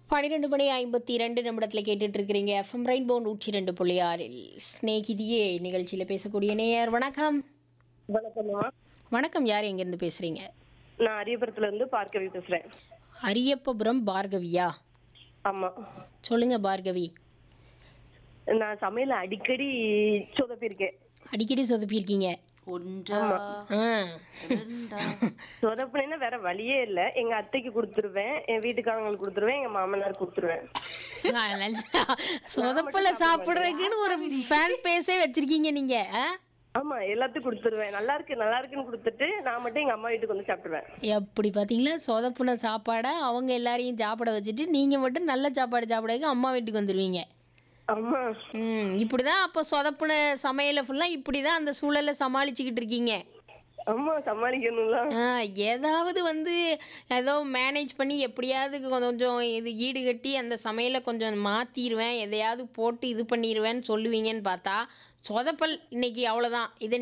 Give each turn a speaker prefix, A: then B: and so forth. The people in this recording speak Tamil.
A: பன்னிரெண்டு மணி ஐம்பத்தி ரெண்டு நிமிடத்தில் கேட்டுட்டு இருக்கிறீங்க எஃப்எம் ரெயின்போ நூற்றி ரெண்டு புள்ளி ஆறில் ஸ்நேகிதியே நிகழ்ச்சியில் பேசக்கூடிய நேயர் வணக்கம்
B: வணக்கம்மா
A: வணக்கம் யார் எங்கேருந்து பேசுகிறீங்க
B: நான் அரியபுரத்துல இருந்து பார்க்கவி பேசுறேன்
A: அரியப்பபுரம் பார்கவியா
B: ஆமா
A: சொல்லுங்க பார்கவி
B: நான் சமையல அடிக்கடி சொதப்பிருக்கேன்
A: அடிக்கடி சொதப்பியிருக்கீங்க
C: ஒன்றா
A: ஆ
C: இரண்டா
B: சொதப்புனேன்னா வேற வழியே இல்ல எங்க அத்தைக்கு கொடுத்துருவேன் என் வீட்டுக்காரங்களுக்கு கொடுத்துருவேன் எங்க மாமனார் கொடுத்துருவேன்
A: ஆ, நல்லா சொதப்பல சாப்பிட்றதுக்குன்னு ஒரு ஃபேன் பேஸே வச்சிருக்கீங்க நீங்க ஆ?
B: ஆமா எல்லாத்துக்கும் கொடுத்துருவேன் நல்லா இருக்கு நல்லா இருக்குன்னு கொடுத்துட்டு நான் மட்டும் எங்க அம்மா வீட்டுக்கு வந்து சாப்பிடுவேன்
A: எப்படி பார்த்தீங்களா சொதப்புன சாப்பாடை அவங்க எல்லாரையும் சாப்பிட வச்சுட்டு நீங்கள் மட்டும் நல்ல சாப்பாடு சாப்பிடக்கு அம்மா வீட்டுக்கு வந்துடுவீங்க
B: ஆமா
A: ம் இப்படி தான் அப்போ சொதப்புன சமையலை ஃபுல்லாக இப்படி தான் அந்த சூழலை சமாளிச்சுக்கிட்டு இருக்கீங்க
B: ஆமா சமாளிக்கணும்ல
A: ஆ, ஏதாவது வந்து ஏதோ மேனேஜ் பண்ணி எப்படியாவது கொஞ்சம் இது ஈடு கட்டி அந்த சமையலை கொஞ்சம் மாற்றிடுவேன் எதையாவது போட்டு இது பண்ணிடுவேன்னு சொல்லுவீங்கன்னு பார்த்தா சொதப்பல் இன்னைக்கு அவ்வளோதான் இதை